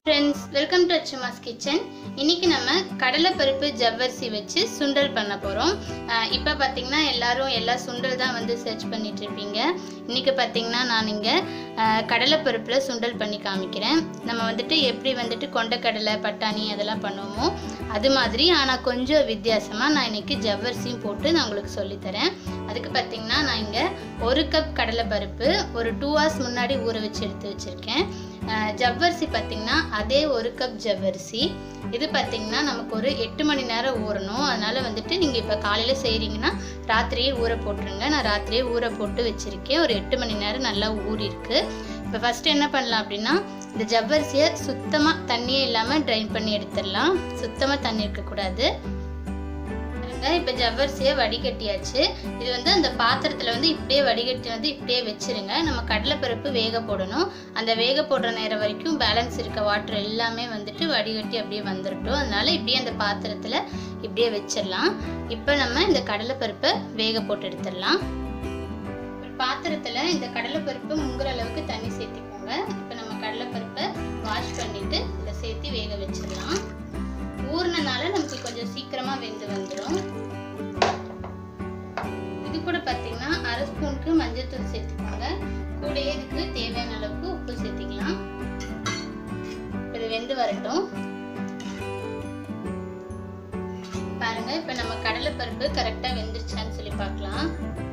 friends welcome to Achumas kitchen இன்னைக்கு நம்ம கடலைப்பருப்பு ஜவ்வரிசி வச்சு சுண்டல் பண்ண போகிறோம் இப்போ பார்த்தீங்கன்னா எல்லாரும் எல்லா சுண்டல் தான் வந்து சர்ச் பண்ணிட்டு இருப்பீங்க இன்னைக்கு பார்த்தீங்கன்னா நான் இங்கே கடலைப்பருப்பில் சுண்டல் பண்ணி காமிக்கிறேன் நம்ம வந்துட்டு எப்படி வந்துட்டு கொண்டக்கடலை பட்டாணி அதெல்லாம் பண்ணுவோமோ அது மாதிரி ஆனால் கொஞ்சம் வித்தியாசமாக நான் இன்னைக்கு ஜவ்வரிசியும் போட்டு நான் உங்களுக்கு சொல்லித்தரேன் அதுக்கு பார்த்தீங்கன்னா நான் இங்கே ஒரு கப் கடலைப்பருப்பு ஒரு டூ ஹவர்ஸ் முன்னாடி ஊற வச்சு எடுத்து வச்சுருக்கேன் அஹ் ஜவ்வரிசி பார்த்தீங்கன்னா அதே ஒரு கப் ஜவ்வரிசி இது பார்த்தீங்கன்னா நமக்கு ஒரு எட்டு மணி நேரம் ஊறணும் அதனால் வந்துட்டு நீங்கள் இப்போ காலையில் செய்கிறீங்கன்னா ராத்திரியே ஊற போட்டுருங்க நான் ராத்திரியே ஊற போட்டு வச்சுருக்கேன் ஒரு எட்டு மணி நேரம் நல்லா ஊறிருக்கு இப்போ ஃபஸ்ட்டு என்ன பண்ணலாம் அப்படின்னா இந்த ஜவ்வரிசியை சுத்தமாக தண்ணியே இல்லாமல் ட்ரைன் பண்ணி எடுத்துடலாம் சுத்தமாக தண்ணி இருக்கக்கூடாது பாருங்க இப்போ ஜவ்வரிசியை வடிகட்டியாச்சு இது வந்து அந்த பாத்திரத்தில் வந்து இப்படியே வடிகட்டி வந்து இப்படியே வச்சிருங்க நம்ம கடலைப்பருப்பு வேக போடணும் அந்த வேக போடுற நேரம் வரைக்கும் பேலன்ஸ் இருக்க வாட்டர் எல்லாமே வந்துட்டு வடிகட்டி அப்படியே வந்துடட்டும் அதனால இப்படியே அந்த பாத்திரத்தில் இப்படியே வச்சிடலாம் இப்போ நம்ம இந்த கடலைப்பருப்பை வேக போட்டு எடுத்துடலாம் ஒரு பாத்திரத்தில் இந்த கடலைப்பருப்பு முங்குற அளவுக்கு தண்ணி சேர்த்திக்கோங்க இப்போ நம்ம கடலைப்பருப்பை வாஷ் பண்ணிட்டு இதை சேர்த்து வேக வச்சிடலாம் ஊறினனால நமக்கு கொஞ்சம் சீக்கிரமா வெந்து வந்துடும் இது கூட பார்த்தீங்கன்னா அரை ஸ்பூனுக்கு மஞ்சள்தூள் சேர்த்துக்கோங்க கூடயே இதுக்கு தேவையான அளவுக்கு உப்பு சேர்த்துக்கலாம் இது வெந்து வரட்டும் பாருங்க இப்போ நம்ம கடலைப்பருப்பு கரெக்டாக வெந்துருச்சான்னு சொல்லி பார்க்கலாம்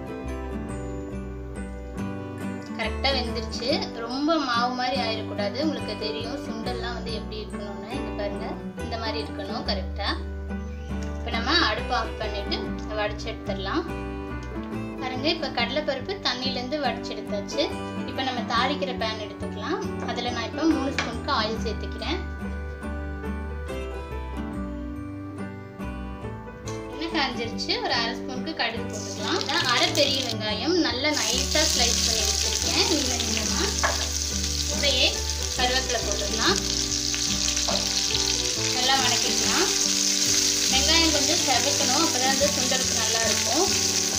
கரெக்டாக வெந்துருச்சு ரொம்ப மாவு மாதிரி ஆயிடக்கூடாது உங்களுக்கு தெரியும் சுண்டல்லாம் வந்து எப்படி இருக்கணும்னு இங்க பாருங்க இந்த மாதிரி இருக்கணும் கரெக்டாக இப்போ நம்ம அடுப்பு ஆஃப் பண்ணிட்டு வடிச்சு எடுத்துடலாம் பாருங்க இப்போ கடலைப்பருப்பு தண்ணியிலேருந்து வடிச்சு எடுத்தாச்சு இப்போ நம்ம தாளிக்கிற பேன் எடுத்துக்கலாம் அதில் நான் இப்போ மூணு ஸ்பூனுக்கு ஆயில் சேர்த்துக்கிறேன் எண்ணெய் காஞ்சிருச்சு ஒரு அரை ஸ்பூனுக்கு கடுகு போட்டுக்கலாம் இதான் அரை பெரிய வெங்காயம் நல்லா நைஸாக ஸ்லைஸ் பண்ணி வச்சுருக்கேன் நீள நீளமாக கூடையே கருவேப்பிலை போட்டுக்கலாம் நல்லா வதக்கிக்கலாம் வெங்காயம் கொஞ்சம் செவக்கணும் அப்போ தான் வந்து சுண்டலுக்கு நல்லா இருக்கும்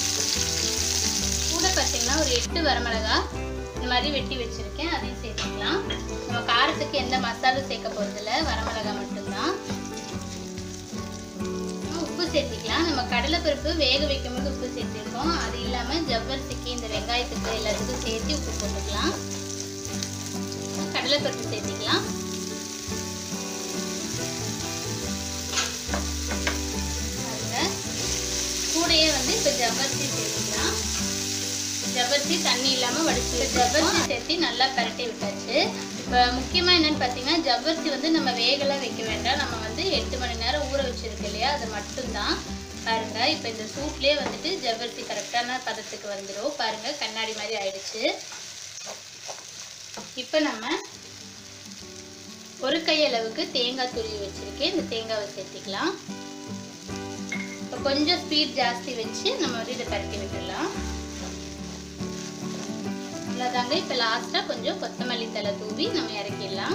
கூட பார்த்தீங்கன்னா ஒரு எட்டு வரமிளகா இந்த மாதிரி வெட்டி வச்சுருக்கேன் அதையும் சேர்த்துக்கலாம் நம்ம காரத்துக்கு எந்த மசாலும் சேர்க்க போகிறதில்ல வரமிளகா மட்டும்தான் உப்பு சேர்த்திக்கலாம் நம்ம கடலைப்பருப்பு வேக வைக்கும்போது உப்பு சேர்த்திருக்கோம் அது இல்லாமல் ஜவ்வரிசிக்கு இந்த வெங்காயத்துக்கு எல்லாத்துக்கும் சேர்த்து உப்பு போட்டுக்கலாம் கடலைப்பருப்பு சேர்த்திக்கலாம் கூடையே வந்து இப்போ ஜவ்வரிசி சேர்த்துக்கலாம் ஜவ்வரிசி தண்ணி இல்லாமல் வடிச்சு ஜவ்வரிசி சேர்த்து நல்லா பரட்டி விட்டாச்சு இப்போ முக்கியமாக என்னென்னு பார்த்தீங்கன்னா ஜவ்வரிசி வந்து நம்ம வேகலாம் வைக்க வேண்டாம் நம்ம வந்து எட்டு மணி நேரம் ஊற வச்சிருக்கு இல்லையா அது மட்டும்தான் பாருங்க இப்போ இந்த சூட்லேயே வந்துட்டு ஜவ்வரிசி கரெக்டான பதத்துக்கு வந்துடும் பாருங்க கண்ணாடி மாதிரி ஆயிடுச்சு இப்போ நம்ம ஒரு கை அளவுக்கு தேங்காய் துருவி வச்சிருக்கேன் இந்த தேங்காவை சேர்த்திக்கலாம் இப்போ கொஞ்சம் ஸ்பீட் ஜாஸ்தி வச்சு நம்ம வந்து இதை பரட்டி விட்டுடலாம் அவ்வளோதாங்க இப்போ லாஸ்ட்டாக கொஞ்சம் கொத்தமல்லி தலை தூவி நம்ம இறக்கிடலாம்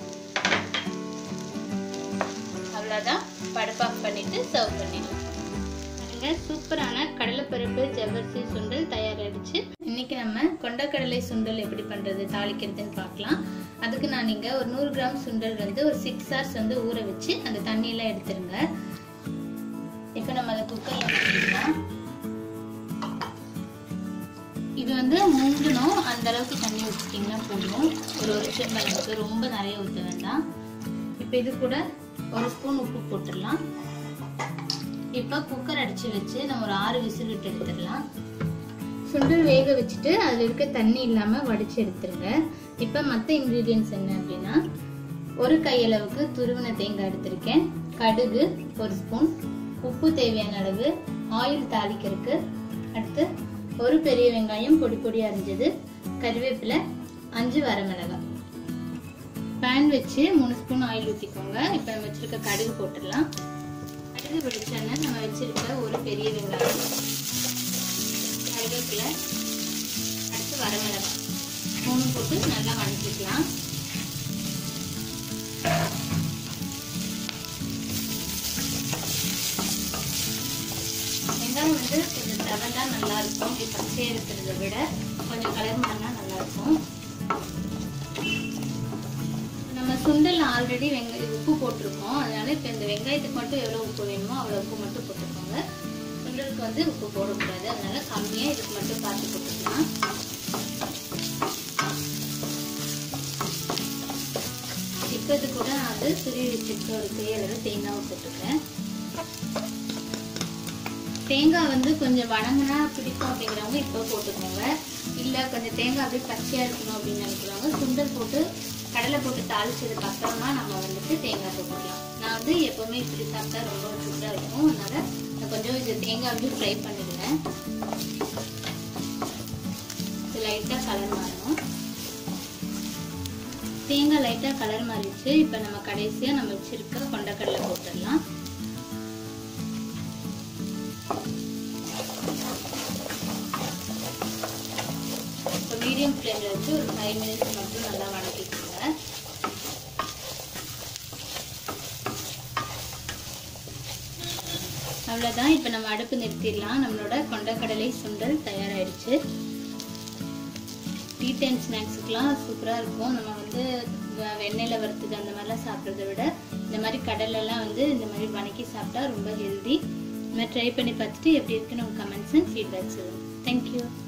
அவ்வளோதான் படுப்பு ஆஃப் பண்ணிட்டு சர்வ் பண்ணிடலாம் பாருங்க சூப்பரான கடலைப்பருப்பு ஜவ்வரிசி சுண்டல் தயாராகிடுச்சு இன்னைக்கு நம்ம கொண்டக்கடலை சுண்டல் எப்படி பண்ணுறது தாளிக்கிறதுன்னு பார்க்கலாம் அதுக்கு நான் நீங்கள் ஒரு நூறு கிராம் சுண்டல் வந்து ஒரு சிக்ஸ் ஹவர்ஸ் வந்து ஊற வச்சு அந்த தண்ணியெல்லாம் எடுத்துருங்க இப்போ நம்ம அதை குக்கரில் வச்சுக்கலாம் இது வந்து முங்கணும் அந்த அளவுக்கு தண்ணி ஊற்றிட்டிங்கன்னா போதும் ஒரு ஒரு செம்பளவுக்கு ரொம்ப நிறைய ஊற்ற வேண்டாம் இப்போ இது கூட ஒரு ஸ்பூன் உப்பு போட்டுடலாம் இப்போ குக்கர் அடித்து வச்சு நம்ம ஒரு ஆறு விசில் விட்டு எடுத்துடலாம் சுண்டல் வேக வச்சுட்டு அதில் இருக்க தண்ணி இல்லாமல் வடித்து எடுத்துருங்க இப்போ மற்ற இன்க்ரீடியன்ஸ் என்ன அப்படின்னா ஒரு கையளவுக்கு துருவின தேங்காய் எடுத்திருக்கேன் கடுகு ஒரு ஸ்பூன் உப்பு தேவையான அளவு ஆயில் தாளிக்கிறதுக்கு அடுத்து ஒரு பெரிய வெங்காயம் பொடி பொடி அரிஞ்சது கருவேப்பிலை அஞ்சு வரமிளகாய் பேன் வச்சு மூணு ஸ்பூன் ஆயில் ஊற்றிக்கோங்க இப்போ நம்ம வச்சுருக்க கடுகு போட்டுடலாம் கடுகு பிடிச்சோன்னா நம்ம வச்சுருக்க ஒரு பெரிய வெங்காயம் கருவேப்பிலை அடுத்து வரமிளகாய் மூணு போட்டு நல்லா வதக்கிக்கலாம் வெங்காயம் வந்து கொஞ்சம் செவந்தா நல்லா இருக்கும் இப்படி பச்சையாக இருக்கிறத விட கொஞ்சம் கலர் மாறினா நல்லா இருக்கும் நம்ம சுண்டல் ஆல்ரெடி வெங்க உப்பு போட்டிருக்கோம் அதனால இப்போ இந்த வெங்காயத்துக்கு மட்டும் எவ்வளோ உப்பு வேணுமோ அவ்வளோ உப்பு மட்டும் போட்டுக்கோங்க சுண்டலுக்கு வந்து உப்பு போடக்கூடாது அதனால கம்மியாக இதுக்கு மட்டும் பார்த்து போட்டுக்கலாம் இப்போ இது கூட நான் வந்து துருவி வச்சுட்டு ஒரு கையளவு தேங்காவை போட்டுக்கிறேன் தேங்காய் வந்து கொஞ்சம் வணங்கினா பிடிக்கும் அப்படிங்கிறவங்க இப்போ போட்டுக்கோங்க இல்லை கொஞ்சம் தேங்காய் அப்படியே பச்சையாக இருக்கணும் அப்படின்னு நினைக்கிறவங்க சுண்டல் போட்டு கடலை போட்டு தாளிச்சதுக்கு அப்புறமா நம்ம வந்துட்டு தேங்காய் போட்டுக்கலாம் நான் வந்து எப்போவுமே இப்படி சாப்பிட்டா ரொம்ப சூடாக இருக்கும் அதனால நான் கொஞ்சம் இது தேங்காய் வந்து ஃப்ரை பண்ணிடுவேன் இது லைட்டாக கலர் மாறணும் தேங்காய் லைட்டாக கலர் மாறிடுச்சு இப்போ நம்ம கடைசியாக நம்ம வச்சிருக்க கொண்டக்கடலை போட்டுடலாம் இப்போ மீடியம் ஃப்ளேமில் வச்சு ஒரு ஃபைவ் மினிட்ஸ் மட்டும் நல்லா வதக்கிக்கோங்க அவ்வளோதான் இப்போ நம்ம அடுப்பு நிறுத்திடலாம் நம்மளோட கொண்டக்கடலை சுண்டல் தயாராகிடுச்சு டீ டைம் ஸ்நாக்ஸுக்கெலாம் சூப்பராக இருக்கும் நம்ம வந்து வ- வெண்ணெயில் வறுத்தது அந்த மாதிரிலாம் சாப்பிட்றத விட இந்த மாதிரி கடலெல்லாம் வந்து இந்த மாதிரி வணக்கி சாப்பிட்டா ரொம்ப ஹெல்தி இந்த மாதிரி ட்ரை பண்ணி பார்த்துட்டு எப்படி இருக்குன்னு உங்கள் கமெண்ட்ஸ் அண்ட் ஃபீட்பேக் சொல்லுங்கள் தேங்க்யூ